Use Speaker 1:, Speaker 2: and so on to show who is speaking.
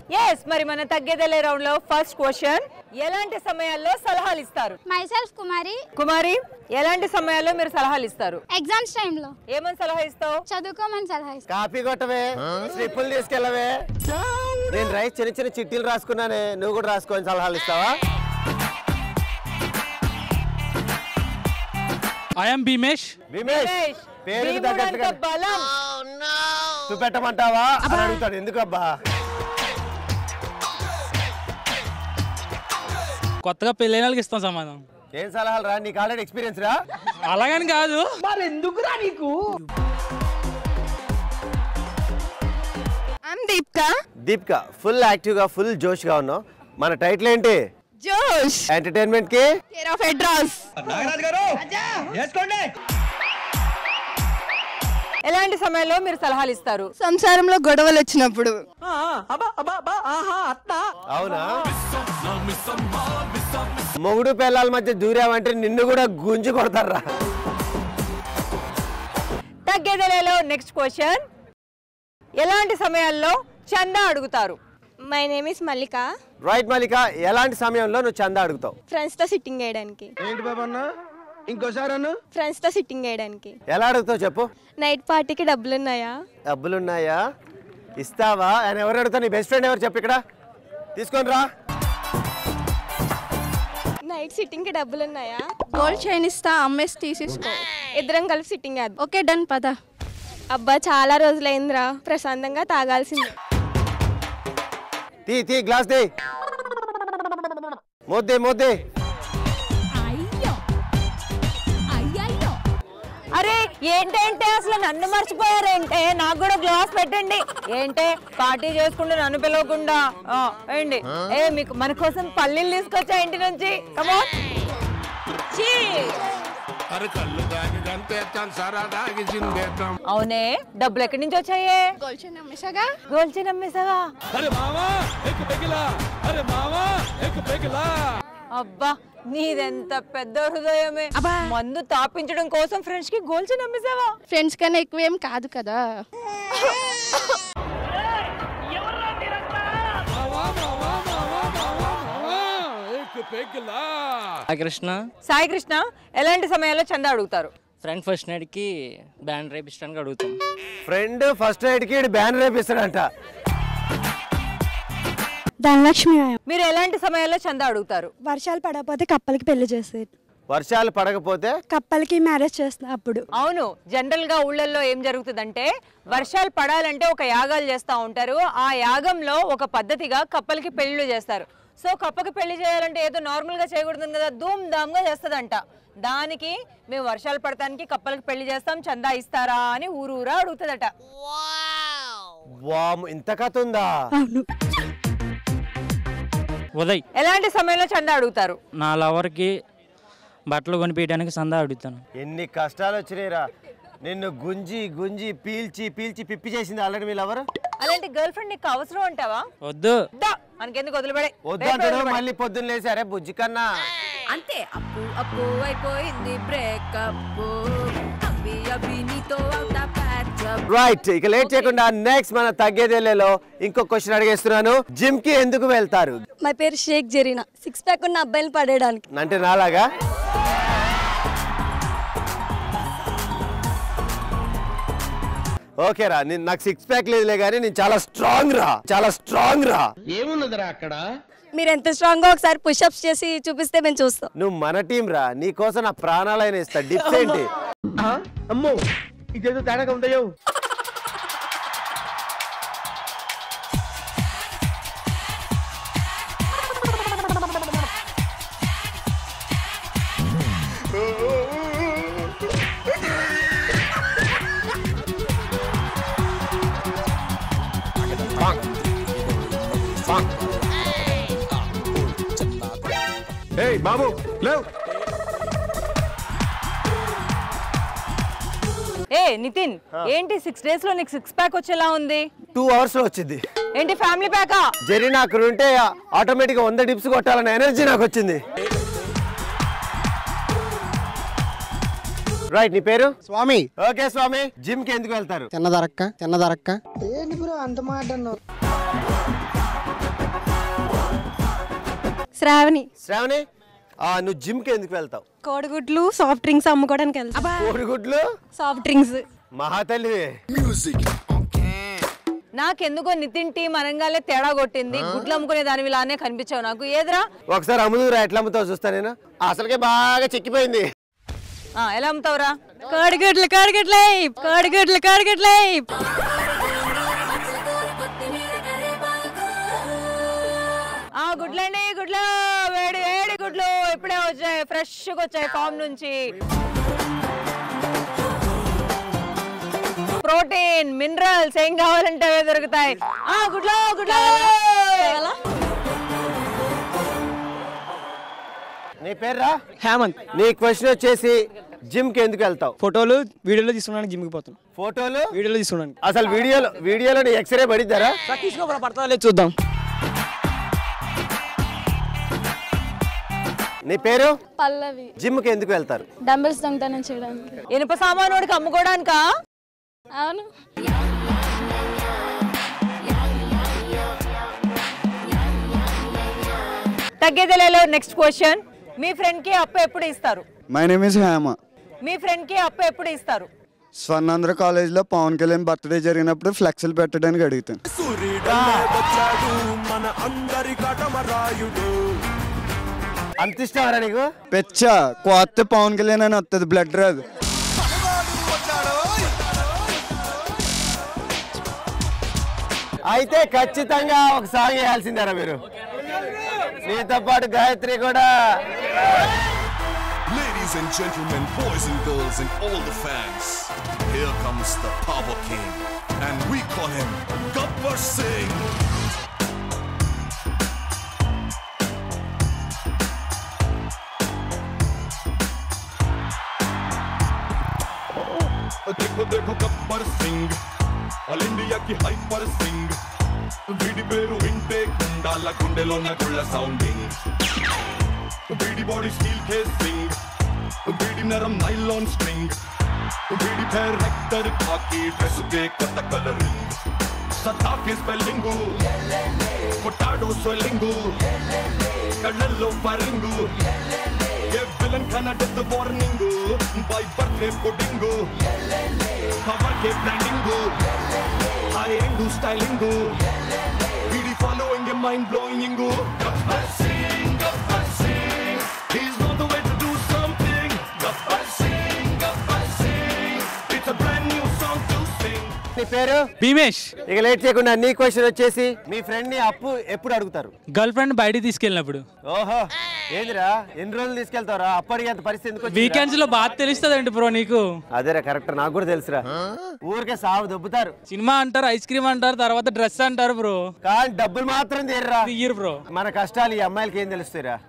Speaker 1: Yes మరి మన తగ్గేదలే రౌండ్ లో ఫస్ట్ క్వశ్చన్ ఎలాంటి సమయాల్లో సలహాలు ఇస్తారు
Speaker 2: మైసెల్ఫ్ కుమారి
Speaker 1: కుమారి ఎలాంటి సమయాల్లో మీరు సలహాలు ఇస్తారు
Speaker 2: ఎగ్జామ్స్ టైంలో
Speaker 1: ఏమని సలహా ఇస్తావు
Speaker 2: చదువుకోమని సలహా ఇస్తాను
Speaker 3: కాపీ కొట్టవే స్లిప్పులు తీసుకెళ్ళవే నేను రైస్ చిన్న చిన్న చిట్టీలు రాసుకున్నానే నువ్వు కూడా రాసుకొని సలహాలు ఇస్తావా
Speaker 4: ఐఎమ్ భీమేష్
Speaker 3: భీమేష్
Speaker 1: భీమేష్,
Speaker 3: పేరుకి
Speaker 1: భీముడంత
Speaker 3: తగ్గట్టుగా
Speaker 1: బలం
Speaker 3: చూపెట్టమంటావా అని అడుగుతాడు ఎందుకు అబ్బా
Speaker 4: కొత్తగా పెళ్ళైన వాళ్ళకి ఇస్తాం సమాధానం
Speaker 3: ఏం సలహాలు రా నీకు ఆల్రెడీ ఎక్స్పీరియన్స్ రా
Speaker 4: అలాగని కాదు
Speaker 5: ఐమ్ దీప్క
Speaker 3: దీపిక ఫుల్ యాక్టివ్ గా ఫుల్ జోష్ గా ఉన్నావు మన టైటిల్ ఏంటి
Speaker 5: జోష్
Speaker 3: ఎంటర్టైన్మెంట్ కి
Speaker 5: కేర్ ఆఫ్ అడ్రస్
Speaker 1: ఎలాంటి సమయంలో మీరు సలహాలు ఇస్తారు
Speaker 5: సంసారంలో గొడవలు వచ్చినప్పుడు
Speaker 3: అవునా మొగుడు పిల్లల మధ్య దూరావంటే నిన్ను కూడా గుంజు కొడతారా
Speaker 1: తగ్గేదలేలో నెక్స్ట్ క్వశ్చన్ ఎలాంటి సమయాల్లో చందా అడుగుతారు
Speaker 6: my name is Mallika
Speaker 3: right Malika ఎలాంటి సమయంలో నువ్వు చందా అడుగుతావు
Speaker 6: ఫ్రెండ్స్తో సిట్టింగ్ వేయడానికి
Speaker 7: ఏంటి బాబా అన్న ఇంకోసారి అన్న
Speaker 6: ఫ్రెండ్స్తో సిట్టింగ్ వేయడానికి
Speaker 3: ఎలా అడుగుతావు చెప్పు
Speaker 6: నైట్ పార్టీకి డబ్బులు ఉన్నాయా
Speaker 3: డబ్బులున్నాయా ఇస్తావా ఆయన ఎవరు అడుగుతా నీ బెస్ట్ ఫ్రెండ్ ఎవరు చెప్పు ఇక్కడ తీసుకొని రా
Speaker 6: నైట్ సిట్టింగ్కి డబ్బులు ఉన్నాయా
Speaker 5: గోల్డ్ చైన్ ఇస్తా అమ్మేసి తీసేసుకో
Speaker 6: ఇద్దరం కలిసి సిట్టింగ్ వేద్దాం
Speaker 5: ఓకే డన్ పద
Speaker 6: అబ్బా చాలా రోజులైందిరా ప్రశాంతంగా తాగాల్సింది
Speaker 3: తీ తీ గ్లాస్ దే మోద్దే మోద్దే
Speaker 1: అరే ఏంటంటే అసలు నన్ను మర్చిపోయారేంటే నాకు కూడా గ్లాస్ పెట్టండి ఏంటే పార్టీ చేసుకుంటూ నన్ను పిలవకుండా ఆ, వేయండి ఏ మీకు మన కోసం పల్లీలు తీసుకొచ్చా ఇంటి నుంచి Come on. అవునే డబ్బులు ఎక్కడి నుంచి వచ్చాయే
Speaker 5: గోల్డ్ చైన్ అమ్మేసాగా
Speaker 1: గోల్చి నమ్మేసావా అబ్బా నీదెంత పెద్ద హృదయమే మందు తాపించడం కోసం ఫ్రెండ్స్ కి గోల్చి నమ్మేసావా
Speaker 5: ఫ్రెండ్స్ కన్నా ఎక్కువ ఏం కాదు కదా
Speaker 8: హాయ్ కృష్ణ
Speaker 1: సాయి కృష్ణ ఎలాంటి సమయాల్లో చందా అడుగుతారు
Speaker 8: ఫ్రెండ్ ఫస్ట్ నైట్కి బ్యాండ్ రేపిస్తానికి అడుగుతాం
Speaker 3: ఫ్రెండ్ ఫస్ట్ నైట్ కి బ్యాన్ రేపిస్తాడంట
Speaker 9: ధనలక్ష్మి
Speaker 1: మీరు ఎలాంటి సమయాల్లో చందా అడుగుతారు
Speaker 9: వర్షాలు పడకపోతే కప్పలకి పెళ్లి చేసేది
Speaker 3: వర్షాలు పడకపోతే
Speaker 9: కప్పలకి మ్యారేజ్ చేస్తున్నా అప్పుడు
Speaker 1: అవును జనరల్ గా ఊళ్ళల్లో ఏం జరుగుతుందంటే వర్షాలు పడాలంటే ఒక యాగాలు చేస్తూ ఉంటారు ఆ యాగంలో ఒక పద్ధతిగా కప్పలకి పెళ్లిళ్ళు చేస్తారు సో కప్పకి పెళ్లి చేయాలంటే ఏదో నార్మల్ గా చేయకూడదు కదా ధూమ్ ధామ్ గా చేస్తుందంట దానికి మేము వర్షాలు పడటానికి కప్పలకి పెళ్లి చేస్తాం చందా ఇస్తారా అని ఊరు ఊరా అడుగుతుందట
Speaker 3: వామ్ ఇంత కథ ఉందా
Speaker 9: అవును
Speaker 4: ఉదయ్
Speaker 1: ఎలాంటి సమయంలో చందా అడుగుతారు
Speaker 4: నా లవర్కి బట్టలు కొనిపించడానికి సందా అడుగుతాను
Speaker 3: ఎన్ని కష్టాలు వచ్చినాయిరా నిన్ను గుంజి గుంజి పీల్చి పీల్చి పిప్పి చేసింది ఆల్రెడీ మీ లవర్
Speaker 1: అలాంటి గర్ల్ ఫ్రెండ్ నీకు అవసరం అంటావా
Speaker 4: వద్దు
Speaker 1: దా మనకెందుకు వదిలిపడే
Speaker 3: వద్దు అంటాడు మళ్ళీ పొద్దున్న లేసి అరే బుజ్జి కన్నా
Speaker 10: అంతే అప్పు అప్పు అయిపోయింది బ్రేకప్ అవి అవి నీతో అవుతా ప్యాచప్
Speaker 3: రైట్ ఇక లేట్ చేయకుండా నెక్స్ట్ మన తగ్గేదేలేలో ఇంకో క్వశ్చన్ అడిగేస్తున్నాను జిమ్ కి ఎందుకు వెళ్తారు
Speaker 9: మా పేరు షేక్ జరీనా సిక్స్ ప్యాక్ ఉన్న అబ్బాయిలు పడేయడానికి
Speaker 3: అంటే నాలాగా ఓకే రా నేను నాకు సిక్స్ ప్యాక్ లేదులే కానీ నేను చాలా స్ట్రాంగ్ రా చాలా స్ట్రాంగ్ రా
Speaker 7: ఏమున్నదిరా అక్కడ
Speaker 9: మీరు ఎంత స్ట్రాంగ్ గా ఒకసారి పుషప్స్ చేసి చూపిస్తే మేము చూస్తాం
Speaker 3: నువ్వు మన టీం రా నీ కోసం నా ప్రాణాలైన ఇస్తా డిప్స్ ఏంటి
Speaker 7: ఆ, అమ్మో ఇదేదో తేడాగా ఉందయ్యో
Speaker 3: ఏయ్ బాబు లేవు
Speaker 1: ఏ నితిన్ ఏంటి సిక్స్ డేస్ లో నీకు సిక్స్ ప్యాక్ వచ్చేలా ఉంది
Speaker 3: టూ అవర్స్ లో వచ్చింది
Speaker 1: ఏంటి ఫ్యామిలీ ప్యాకా
Speaker 3: జరి నాకు ఉంటే ఆటోమేటిక్ గా వంద డిప్స్ కొట్టాలన్న ఎనర్జీ నాకు వచ్చింది రైట్ నీ పేరు
Speaker 7: స్వామి
Speaker 3: ఓకే స్వామి జిమ్ కి ఎందుకు వెళ్తారు
Speaker 7: చిన్నదరక్క చిన్నదరక్క
Speaker 9: శ్రావణి
Speaker 3: శ్రావణి ఆ, నువ్వు జిమ్కి ఎందుకు వెళ్తావు
Speaker 9: కోడిగుడ్లు సాఫ్ట్ డ్రింక్స్ అమ్ముకోవడానికి వెళ్తా
Speaker 3: కోడిగుడ్లు
Speaker 9: సాఫ్ట్ డ్రింక్స్
Speaker 3: మహాతల్లివి
Speaker 1: నాకెందుకో నితిన్ టీం అనగానే తేడా కొట్టింది గుడ్లు అమ్ముకునే దాని లానే కనిపించావు నాకు ఏదిరా
Speaker 3: ఒకసారి అమ్ముదురా ఎట్లా అమ్ముతావు చూస్తా నేను అసలుకే బాగా చెక్కిపోయింది
Speaker 1: ఆ, ఎలా అమ్ముతావురా
Speaker 9: కోడిగుడ్లు కోడిగుడ్లే కోడిగుడ్లు కోడిగుడ్లే
Speaker 1: ఆ గుడ్లండి గుడ్లు వేడి వేడి గుడ్లు ఇప్పుడే వచ్చాయి ఫ్రెష్ గా వచ్చాయి ఫామ్ నుంచి ప్రోటీన్ మినరల్స్ ఏం కావాలంటే అవే దొరుకుతాయి ఆ గుడ్లు గుడ్లు
Speaker 3: నీ పేర్రా
Speaker 8: హేమంత్
Speaker 3: నీ క్వశ్చన్ వచ్చేసి జిమ్ కి ఎందుకు వెళ్తావు
Speaker 8: ఫోటోలు వీడియోలో తీసుకున్నాను జిమ్కి పోతాను
Speaker 3: ఫోటోలు
Speaker 8: వీడియోలో తీసుకున్నాను
Speaker 3: అసలు వీడియోలో వీడియోలో నీ ఎక్స్రే పడిద్దారా
Speaker 8: తీసుకో పడతా లేదు చూద్దాం
Speaker 3: నీ పేరు
Speaker 6: పల్లవి
Speaker 3: జిమ్ కి ఎందుకు వెళ్తారు
Speaker 6: డంబెల్స్ దొంగతనం చేయడానికి
Speaker 1: ఇనుప సామానుడికి అమ్ముకోవడానికా
Speaker 6: అవును
Speaker 1: తగ్గేదిలేలో నెక్స్ట్ క్వశ్చన్ మీ ఫ్రెండ్ కి అప్పు ఎప్పుడు ఇస్తారు
Speaker 11: మై నేమ్ ఇస్ హేమ
Speaker 1: మీ ఫ్రెండ్ కి అప్పు ఎప్పుడు ఇస్తారు
Speaker 11: స్వర్ణాంధ్ర కాలేజ్లో పవన్ కళ్యాణ్ బర్త్డే జరిగినప్పుడు ఫ్లెక్స్లు పెట్టడానికి అడుగుతాను
Speaker 3: అంత ఇష్టమరా నీకు
Speaker 11: పెచ్చ కొత్త పవన్ కళ్యాణ్ అని వస్తుంది బ్లడ్ రాదు
Speaker 3: అయితే ఖచ్చితంగా ఒక సాంగ్ వేయాల్సిందేరా మీరు నీతో పాటు గాయత్రి కూడా
Speaker 12: Ladies and gentlemen, boys and girls, and all the fans, here comes the Power King, and we call him Gabbar Singh. देखो देखो गब्बर सिंह ఆల్ ఇండియాకి హైపర్ సింగ్ వీడి పేరు వింటే కుండాల గుండెలో గుళ్ళ సౌండింగ్ వీడి బాడీ స్టీల్ కేసింగ్ వీడి నరం నైలాన్ స్ట్రింగ్ వీడి పేరు హెక్టర్ కాకి డ్రెస్ కే కొత్త కలరింగ్ సత్తా కే స్పెల్లింగ్ పొటాటో స్వెల్లింగ్ కళ్ళల్లో ఫరింగ్ ఏ విలన్ కన death warning by birthday pudding power కే బ్రాండింగ్ హై ఎండ్ స్టైలింగ్ వీడి following a mind blowing Gabbar Singh Gabbar Singh He's not the way to do something. Gabbar Singh, Gabbar Singh. It's a brand new song to sing.
Speaker 3: నీ పేరు
Speaker 4: భీమేష్
Speaker 3: ఇక late చేయకుండా నీ question వచ్చేసి మీ friend ని అప్పు ఎప్పుడు అడుగుతారు
Speaker 4: గర్ల్ ఫ్రెండ్ బయటికి తీసుకెళ్ళినప్పుడు
Speaker 3: ఓహో ఏందిరా ఎన్ని రోజులు తీసుకెళ్తారా అప్పు అడిగేంత పరిస్థితి ఎందుకు వచ్చిందిరా?
Speaker 4: వీకెండ్స్ లో బాగా తెలుస్తుందండి బ్రో నీకు
Speaker 3: అదేరా కరెక్ట్ నాకు కూడా తెలుసురా ఊరికే సాగు దొబ్బుతారు
Speaker 4: సినిమా అంటారు ఐస్ క్రీమ్ అంటారు తర్వాత డ్రెస్ అంటారు బ్రో
Speaker 3: కానీ డబ్బులు మాత్రం తీర్రా
Speaker 4: తీయరు బ్రో
Speaker 3: మన కష్టాలు ఈ అమ్మాయిలకి ఏం తెలుస్తాయిరా